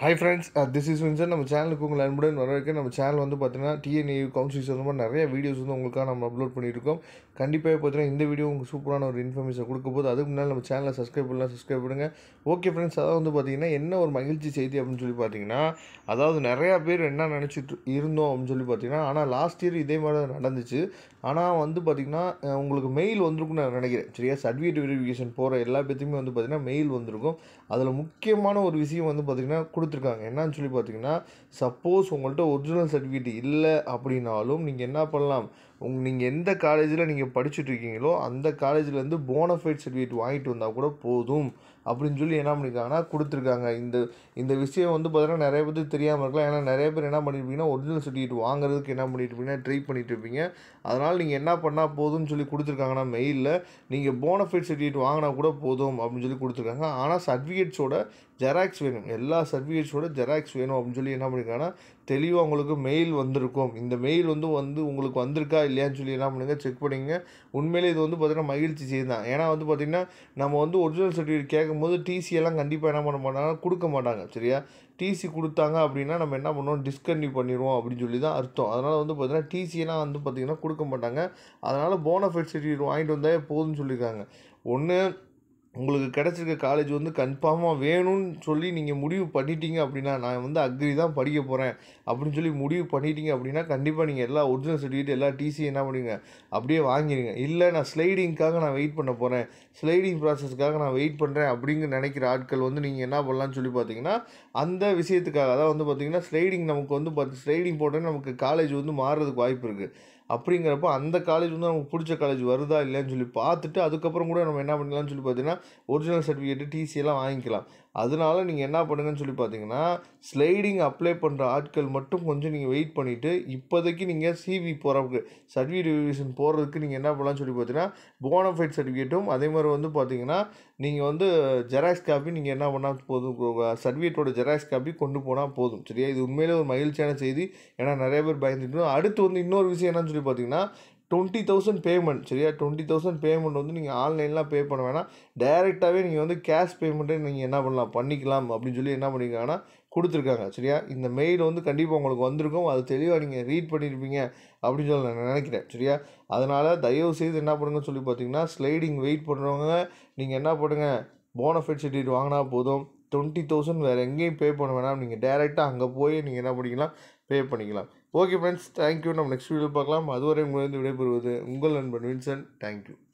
hi friends this is Vinson நம்ம சேனலுக்கு உங்கள் அன்புடன் வரவேற்க நம்ம சேனல் வந்து பார்த்தீங்கன்னா டிஎன்ஏ கவுன்சில் சம்மந்தமாக நிறைய வீடியோஸ் வந்து உங்களுக்காக நம்ம அப்லோட் பண்ணியிருக்கோம் கண்டிப்பாக பார்த்தீங்கன்னா இந்த வீடியோ உங்களுக்கு சூப்பரான ஒரு இன்ஃபர்மேஷன் கொடுக்க போது அதுக்கு முன்னால் நம்ம சேனலை சப்ஸ்கிரைப் பண்ணலாம் சப்ஸ்கிரைப் பண்ணுங்க ஓகே ஃப்ரெண்ட்ஸ் அதாவது வந்து பார்த்தீங்கன்னா என்ன ஒரு மகிழ்ச்சி செய்தி அப்படின்னு சொல்லி பார்த்தீங்கன்னா அதாவது நிறையா பேர் என்ன நினச்சிட்டு இருந்தோம் அப்படின்னு சொல்லி பார்த்தீங்கன்னா ஆனால் லாஸ்ட் இயர் இதே மாதிரி தான் நடந்துச்சு ஆனால் வந்து பார்த்திங்கன்னா அஹ், உங்களுக்கு மெயில் வந்திருக்குன்னு நான் நினைக்கிறேன் சரியா சர்டிஃபிகேட் வெரிஃபிகேஷன் போகிற எல்லா பேத்துக்குமே வந்து பார்த்திங்கன்னா மெயில் வந்திருக்கும் அதில் முக்கியமான ஒரு விஷயம் வந்து பார்த்திங்கன்னா கொடுத்துருக்காங்க என்னன்னு சொல்லி பார்த்தீங்கன்னா சப்போஸ் உங்கள்கிட்ட ஒரிஜினல் சர்டிஃபிகேட் இல்லை அப்படின்னாலும் நீங்கள் என்ன பண்ணலாம் உங் நீங்கள் எந்த காலேஜில் நீங்கள் படிச்சுட்டு இருக்கீங்களோ அந்த காலேஜ்லேருந்து போனஃபைட் சர்டிஃபிகேட் வாங்கிட்டு வந்தால் கூட போதும் அப்படின்னு சொல்லி என்ன பண்ணியிருக்காங்கன்னா கொடுத்துருக்காங்க இந்த இந்த விஷயம் வந்து பார்த்தீங்கன்னா நிறைய பேருக்கு தெரியாமல் இருக்கலாம் ஏன்னா நிறைய பேர் என்ன பண்ணியிருப்பீங்கன்னா ஒரிஜினல் சர்டிஃபிகேட் வாங்குறதுக்கு என்ன பண்ணிட்டு இருப்பீங்கன்னா ட்ரை பண்ணிட்டு இருப்பீங்க அதனால் நீங்கள் என்ன பண்ணால் போதும்னு சொல்லி கொடுத்துருக்காங்கன்னா மெயிலில் நீங்கள் போனஃபைட் சர்டிஃபிகேட் வாங்கினா கூட போதும் அப்படின்னு சொல்லி கொடுத்துருக்காங்க ஆனால் சர்டிஃபிகேட்ஸோட ஜெராக்ஸ் வேணும் எல்லா சர்டிஃபிகேட்ஸோட ஜெராக்ஸ் வேணும் அப்படின்னு சொல்லி என்ன பண்ணியிருக்காங்கன்னா தெளிவாக உங்களுக்கு மெயில் வந்திருக்கும் இந்த மெயில் வந்து வந்து உங்களுக்கு வந்திருக்கா இல்லையான்னு சொல்லி என்ன பண்ணுங்க செக் பண்ணிங்க உண்மையிலே இது வந்து பார்த்தீங்கன்னா மகிழ்ச்சி செய்தி தான் ஏன்னா வந்து பார்த்திங்கன்னா நம்ம வந்து ஒரிஜினல் சர்டிஃபிகேட் கேட்கும்போது டிசி எல்லாம் கண்டிப்பாக என்ன பண்ண மாட்டாங்க கொடுக்க மாட்டாங்க சரியா டிசி கொடுத்தாங்க அப்படின்னா நம்ம என்ன பண்ணுவோம் டிஸ்கன்டினியூ பண்ணிடுவோம் அப்படின்னு சொல்லி தான் அர்த்தம் அதனால் வந்து பார்த்தீங்கன்னா டிசியெல்லாம் வந்து பார்த்திங்கன்னா கொடுக்க மாட்டாங்க அதனால் போனஃபைட் சர்டிஃபிகேட் வாங்கிட்டு வந்தாலே போதும்னு சொல்லியிருக்காங்க ஒன்று உங்களுக்கு கிடச்சிருக்க காலேஜ் வந்து கன்ஃபார்மாக வேணும்னு சொல்லி நீங்கள் முடிவு பண்ணிட்டீங்க அப்படின்னா நான் வந்து அக்ரி தான் படிக்க போகிறேன் அப்படின்னு சொல்லி முடிவு பண்ணிட்டீங்க அப்படின்னா கண்டிப்பாக நீங்கள் எல்லா ஒரிஜினல் சர்டிஃபிகேட் எல்லா டிசி என்ன பண்ணுங்க அப்படியே வாங்கிடுங்க இல்லை நான் ஸ்லைடிங்க்காக நான் வெயிட் பண்ண போகிறேன் ஸ்லைடிங் ப்ராசஸ்க்காக நான் வெயிட் பண்ணுறேன் அப்படிங்க நினைக்கிற ஆட்கள் வந்து நீங்கள் என்ன பண்ணலாம்னு சொல்லி பார்த்தீங்கன்னா அந்த விஷயத்துக்காக அதான் வந்து பார்த்தீங்கன்னா ஸ்லைடிங் நமக்கு வந்து பார்த்து ஸ்லைடிங் போட்டோன்னே நமக்கு காலேஜ் வந்து மாறுறதுக்கு வாய்ப்பு இருக்குது அப்படிங்கிறப்ப அந்த காலேஜ் வந்து நமக்கு பிடிச்ச காலேஜ் வருதா இல்லைன்னு சொல்லி பார்த்துட்டு அதுக்கப்புறம் கூட நம்ம என்ன பண்ணலாம்னு சொல்லி பார்த்தீங்கன்னா ஒரிஜினல் சர்டிஃபிகேட்டு டிசி எல்லாம் வாங்கிக்கலாம் அதனால நீங்கள் என்ன பண்ணுங்கன்னு சொல்லி பார்த்தீங்கன்னா ஸ்லைடிங் அப்ளை பண்ணுற ஆட்கள் மட்டும் கொஞ்சம் நீங்கள் வெயிட் பண்ணிவிட்டு இப்போதைக்கு நீங்கள் சிவி போகிறதுக்கு சர்டிஃபிகேட் ரிவிஷன் போகிறதுக்கு நீங்கள் என்ன பண்ணலாம்னு சொல்லி பார்த்தீங்கன்னா போனஃபைட் சர்டிஃபிகேட்டும் அதே மாதிரி வந்து பார்த்தீங்கன்னா நீங்கள் வந்து ஜெராக்ஸ் காப்பி நீங்கள் என்ன பண்ணால் போதும் சர்டிஃபிகேட்டோட ஜெராக்ஸ் காப்பி கொண்டு போனால் போதும் சரியா இது உண்மையிலே ஒரு மகிழ்ச்சியான செய்தி ஏன்னா நிறைய பேர் பயந்துட்டு அடுத்து வந்து இன்னொரு விஷயம் என்னன்னு சொல்லி பார்த்தீங்கன்னா டுவெண்ட்டி தௌசண்ட் பேமெண்ட் சரியா டுவெண்ட்டி தௌசண்ட் பேமெண்ட் வந்து நீங்கள் ஆன்லைன்லாம் பே பண்ண வேணாம் டைரெக்டாகவே நீங்கள் வந்து கேஷ் பேமெண்ட்டே நீங்கள் என்ன பண்ணலாம் பண்ணிக்கலாம் அப்படின்னு சொல்லி என்ன பண்ணியிருக்காங்கன்னா கொடுத்துருக்காங்க சரியா இந்த மெயில் வந்து கண்டிப்பாக உங்களுக்கு வந்திருக்கும் அது தெளிவாக நீங்கள் ரீட் பண்ணியிருப்பீங்க அப்படின்னு சொல்லி நான் நினைக்கிறேன் சரியா அதனால் தயவு செய்து என்ன பண்ணுங்கன்னு சொல்லி பார்த்தீங்கன்னா ஸ்லைடிங் வெயிட் பண்ணுறவங்க நீங்கள் என்ன பண்ணுங்க போனஃபைட் சர்டிஃபிகேட் வாங்கினா போதும் டுவெண்ட்டி தௌசண்ட் வேறு எங்கேயும் பே பண்ண வேணாம் நீங்கள் டேரெக்டாக அங்கே போய் நீங்கள் என்ன பண்ணிக்கலாம் பே பண்ணிக்கலாம் ஓகே ஃப்ரெண்ட்ஸ் தேங்க்யூ நம்ம நெக்ஸ்ட் வீடியோ பார்க்கலாம் அதுவரை உங்களிருந்து விடைபெறுவது உங்கள் நண்பன் வின்சன் தேங்க்யூ